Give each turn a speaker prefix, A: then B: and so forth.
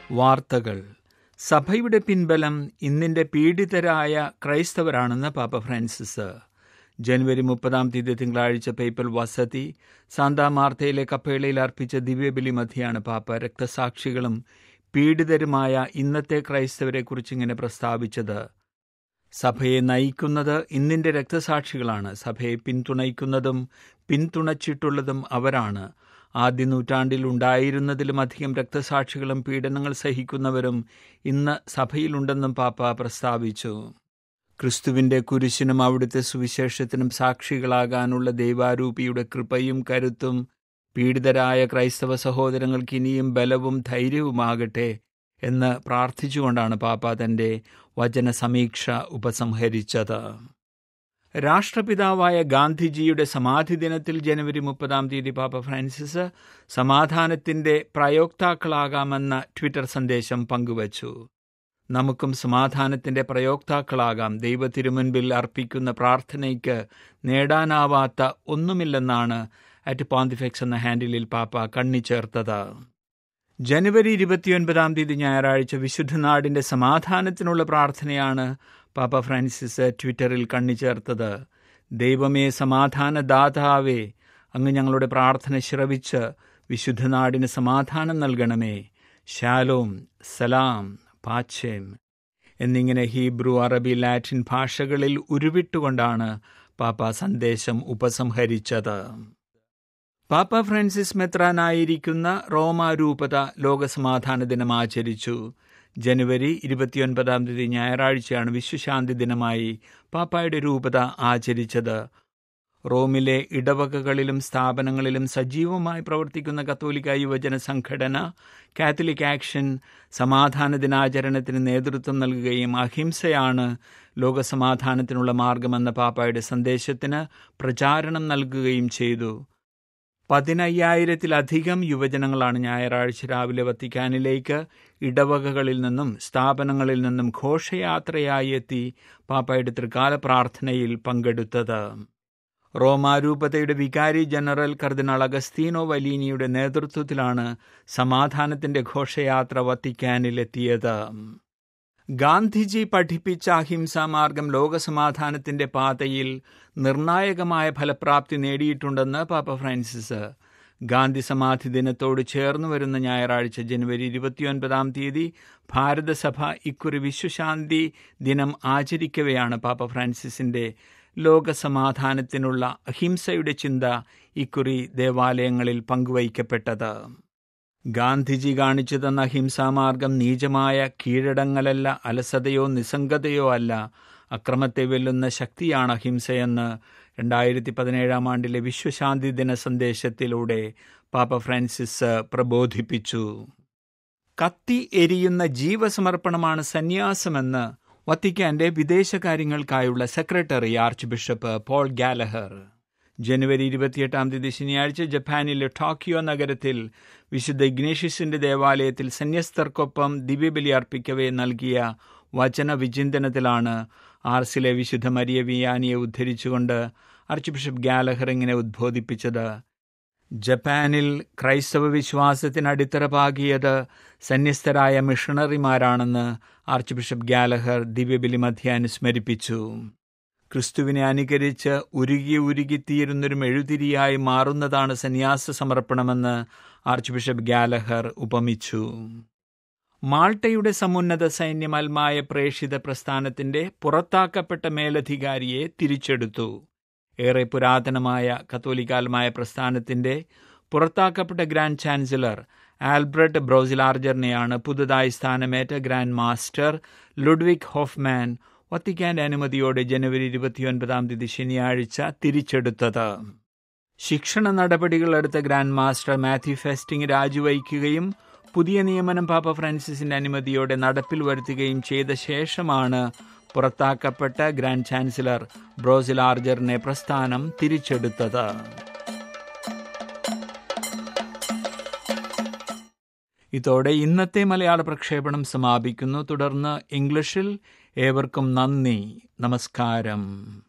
A: വാർത്തകൾ സഭയുടെ പിൻബലം ഇന്നിന്റെ പീഡിതരായ ക്രൈസ്തവരാണെന്ന് പാപ്പ ഫ്രാൻസിസ് ജനുവരി മുപ്പതാം തീയതി തിങ്കളാഴ്ച പേപ്പൽ വസതി സാന്താ മാർത്തയിലെ കപ്പേളയിൽ അർപ്പിച്ച ദിവ്യബലി മധ്യയാണ് പാപ്പ രക്തസാക്ഷികളും പീഡിതരുമായ ഇന്നത്തെ ക്രൈസ്തവരെക്കുറിച്ച് ഇങ്ങനെ പ്രസ്താവിച്ചത് സഭയെ നയിക്കുന്നത് ഇന്നിന്റെ രക്തസാക്ഷികളാണ് സഭയെ പിന്തുണയ്ക്കുന്നതും പിന്തുണച്ചിട്ടുള്ളതും അവരാണ് ആദ്യ നൂറ്റാണ്ടിൽ ഉണ്ടായിരുന്നതിലും അധികം രക്തസാക്ഷികളും പീഡനങ്ങൾ സഹിക്കുന്നവരും ഇന്ന് സഭയിലുണ്ടെന്നും പാപ്പ പ്രസ്താവിച്ചു ക്രിസ്തുവിന്റെ കുരിശിനും അവിടുത്തെ സുവിശേഷത്തിനും സാക്ഷികളാകാനുള്ള ദൈവാരൂപിയുടെ കൃപയും കരുത്തും പീഡിതരായ ക്രൈസ്തവ സഹോദരങ്ങൾക്ക് ഇനിയും ബലവും ധൈര്യവുമാകട്ടെ എന്ന് പ്രാർത്ഥിച്ചുകൊണ്ടാണ് പാപ്പ തന്റെ വചന സമീക്ഷ ഉപസംഹരിച്ചത് രാഷ്ട്രപിതാവായ ഗാന്ധിജിയുടെ സമാധി ദിനത്തിൽ ജനുവരി മുപ്പതാം തീയതി പാപ്പ ഫ്രാൻസിസ് സമാധാനത്തിന്റെ പ്രയോക്താക്കളാകാമെന്ന ട്വിറ്റർ സന്ദേശം പങ്കുവച്ചു നമുക്കും സമാധാനത്തിന്റെ പ്രയോക്താക്കളാകാം ദൈവ തിരുമുൻപിൽ അർപ്പിക്കുന്ന പ്രാർത്ഥനയ്ക്ക് നേടാനാവാത്ത ഒന്നുമില്ലെന്നാണ് അറ്റ് പോന്തിഫെക്സ് എന്ന ഹാൻഡിലിൽ പാപ്പ കണ്ണിച്ചേർത്തത് ജനുവരി ഇരുപത്തിയൊൻപതാം തീയതി ഞായറാഴ്ച വിശുദ്ധനാടിന്റെ സമാധാനത്തിനുള്ള പ്രാർത്ഥനയാണ് പാപ്പ ഫ്രാൻസിസ് ട്വിറ്ററിൽ കണ്ണിച്ചേർത്തത് ദൈവമേ സമാധാനദാതാവേ അങ്ങ് ഞങ്ങളുടെ പ്രാർത്ഥന ശ്രവിച്ച് വിശുദ്ധനാടിന് സമാധാനം നൽകണമേ ഷാലോം സലാം പാച്ചേം എന്നിങ്ങനെ ഹീബ്രു അറബി ലാറ്റിൻ ഭാഷകളിൽ ഉരുവിട്ടുകൊണ്ടാണ് പാപ്പ സന്ദേശം ഉപസംഹരിച്ചത് പാപ്പ ഫ്രാൻസിസ് മെത്രാനായിരിക്കുന്ന റോമ രൂപത ലോകസമാധാന ദിനം ആചരിച്ചു ജനുവരി ഇരുപത്തിയൊൻപതാം തീയതി ഞായറാഴ്ചയാണ് വിശ്വശാന്തി ദിനമായി പാപ്പായുടെ രൂപത ആചരിച്ചത് റോമിലെ ഇടവകകളിലും സ്ഥാപനങ്ങളിലും സജീവമായി പ്രവർത്തിക്കുന്ന കത്തോലിക്ക യുവജന സംഘടന കാത്തലിക് ആക്ഷൻ സമാധാന ദിനാചരണത്തിന് നേതൃത്വം നൽകുകയും അഹിംസയാണ് ലോകസമാധാനത്തിനുള്ള മാർഗമെന്ന പാപ്പായുടെ സന്ദേശത്തിന് പ്രചാരണം നൽകുകയും ചെയ്തു പതിനയ്യായിരത്തിലധികം യുവജനങ്ങളാണ് ഞായറാഴ്ച രാവിലെ വത്തിക്കാനിലേക്ക് ഇടവകകളിൽ നിന്നും സ്ഥാപനങ്ങളിൽ നിന്നും ഘോഷയാത്രയായി എത്തി പാപ്പായുടെ ത്രികാല പ്രാർത്ഥനയിൽ പങ്കെടുത്തത് റോമാരൂപതയുടെ വികാരി ജനറൽ കർദിനാൾ അഗസ്തീനോ വലീനിയുടെ നേതൃത്വത്തിലാണ് സമാധാനത്തിന്റെ ഘോഷയാത്ര വത്തിക്കാനിലെത്തിയത് ഗാന്ധിജി പഠിപ്പിച്ച അഹിംസാമാർഗം ലോകസമാധാനത്തിന്റെ പാതയിൽ നിർണായകമായ ഫലപ്രാപ്തി നേടിയിട്ടുണ്ടെന്ന് പാപ്പ ഫ്രാൻസിസ് ഗാന്ധി സമാധി ദിനത്തോട് ചേർന്നു വരുന്ന ഞായറാഴ്ച ജനുവരി ഇരുപത്തിയൊൻപതാം തീയതി ഭാരതസഭ ഇക്കുറി വിശ്വശാന്തി ദിനം ആചരിക്കവെയാണ് പാപ്പ ഫ്രാൻസിസിന്റെ ലോകസമാധാനത്തിനുള്ള അഹിംസയുടെ ചിന്ത ഇക്കുറി ദേവാലയങ്ങളിൽ പങ്കുവയ്ക്കപ്പെട്ടത് ഗാന്ധിജി കാണിച്ചു തന്ന അഹിംസാമാർഗം നീചമായ കീഴടങ്ങലല്ല അലസതയോ നിസ്സംഗതയോ അല്ല അക്രമത്തെ വെല്ലുന്ന ശക്തിയാണ് അഹിംസയെന്ന് രണ്ടായിരത്തി പതിനേഴാം ആണ്ടിലെ വിശ്വശാന്തി ദിന സന്ദേശത്തിലൂടെ പാപ്പ ഫ്രാൻസിസ് പ്രബോധിപ്പിച്ചു കത്തി എരിയുന്ന ജീവസമർപ്പണമാണ് സന്യാസമെന്ന് വത്തിക്കാന്റെ വിദേശകാര്യങ്ങൾക്കായുള്ള secretary archbishop Paul Gallagher ജനുവരി ഇരുപത്തിയെട്ടാം തീയതി ശനിയാഴ്ച ജപ്പാനിലെ ടോക്കിയോ നഗരത്തിൽ വിശുദ്ധ ഇഗ്നേഷ്യസിന്റെ ദേവാലയത്തിൽ സന്യസ്തർക്കൊപ്പം ദിവ്യബലി അർപ്പിക്കവേ നൽകിയ വചന വിചിന്തനത്തിലാണ് ആർസിലെ വിശുദ്ധ മരിയ വിയാനിയെ ഉദ്ധരിച്ചുകൊണ്ട് ആർച്ച് ബിഷപ്പ് ഗാലഹർ ഇങ്ങനെ ഉദ്ബോധിപ്പിച്ചത് ജപ്പാനിൽ ക്രൈസ്തവ വിശ്വാസത്തിന് അടിത്തറ പാകിയത് സന്യസ്തരായ മിഷണറിമാരാണെന്ന് ആർച്ച് ബിഷപ്പ് ഗാലഹർ ദിവ്യബലി മധ്യ അനുസ്മരിപ്പിച്ചു ക്രിസ്തുവിനെ അനുകരിച്ച് ഉരുകി ഉരുകിത്തീരുന്നൊരു മെഴുതിരിയായി മാറുന്നതാണ് സന്യാസ സമർപ്പണമെന്ന് ആർച്ച് ബിഷപ്പ് ഗാലഹർ ഉപമിച്ചു മാൾട്ടയുടെ സമുന്നത സൈന്യം അൽമായ പ്രേഷിത പ്രസ്ഥാനത്തിന്റെ പുറത്താക്കപ്പെട്ട മേലധികാരിയെ തിരിച്ചെടുത്തു ഏറെ പുരാതനമായ കത്തോലിക്കാൽമായ പ്രസ്ഥാനത്തിന്റെ പുറത്താക്കപ്പെട്ട ഗ്രാൻഡ് ചാൻസലർ ആൽബ്രട്ട് ബ്രോസിലാർജറിനെയാണ് പുതുതായി സ്ഥാനമേറ്റ ഗ്രാൻഡ് മാസ്റ്റർ ലുഡ്വിക് ഹോഫ്മാൻ വത്തിക്കാന്റെ അനുമതിയോടെ ജനുവരി ഇരുപത്തിയൊൻപതാം തീയതി ശനിയാഴ്ച തിരിച്ചെടുത്തത് ശിക്ഷണ നടപടികൾ എടുത്ത ഗ്രാൻഡ് മാസ്റ്റർ മാത്യു ഫെസ്റ്റിംഗ് രാജിവയ്ക്കുകയും പുതിയ നിയമനം പാപ്പ ഫ്രാൻസിസിന്റെ അനുമതിയോടെ നടപ്പിൽ വരുത്തുകയും ചെയ്ത ശേഷമാണ് പുറത്താക്കപ്പെട്ട ഗ്രാൻഡ് ചാൻസലർ ബ്രോസിലാർജറിനെ പ്രസ്ഥാനം തിരിച്ചെടുത്തത് ഇതോടെ ഇന്നത്തെ മലയാള പ്രക്ഷേപണം സമാപിക്കുന്നു തുടർന്ന് ഇംഗ്ലീഷിൽ ഏവർക്കും നന്ദി നമസ്കാരം